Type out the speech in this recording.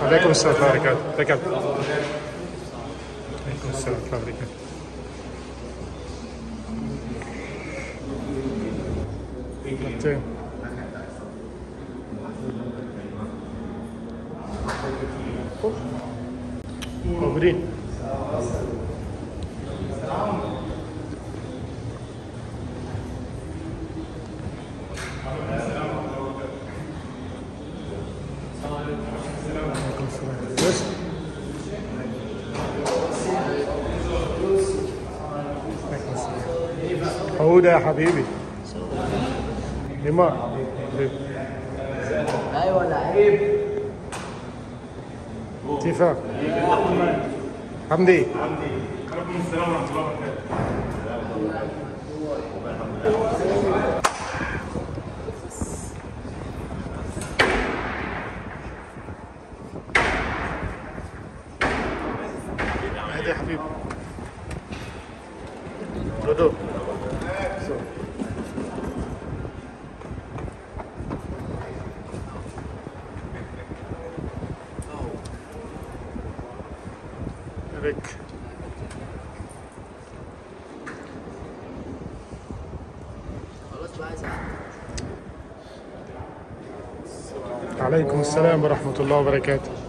عليكم السلام ورحمة الله وبركاته ركب عليكم السلام ورحمة الله وبركاته مرتين موجودين عليكم السلام بس عليكم السلام حودة يا حبيبي لما ايوه لعيب كيفك حمدي عليكم السلام ورحمه الله وبركاته هادي يا حبيبي دودو ريك خلاص بقى عايز أعدي. عليكم السلام ورحمة الله وبركاته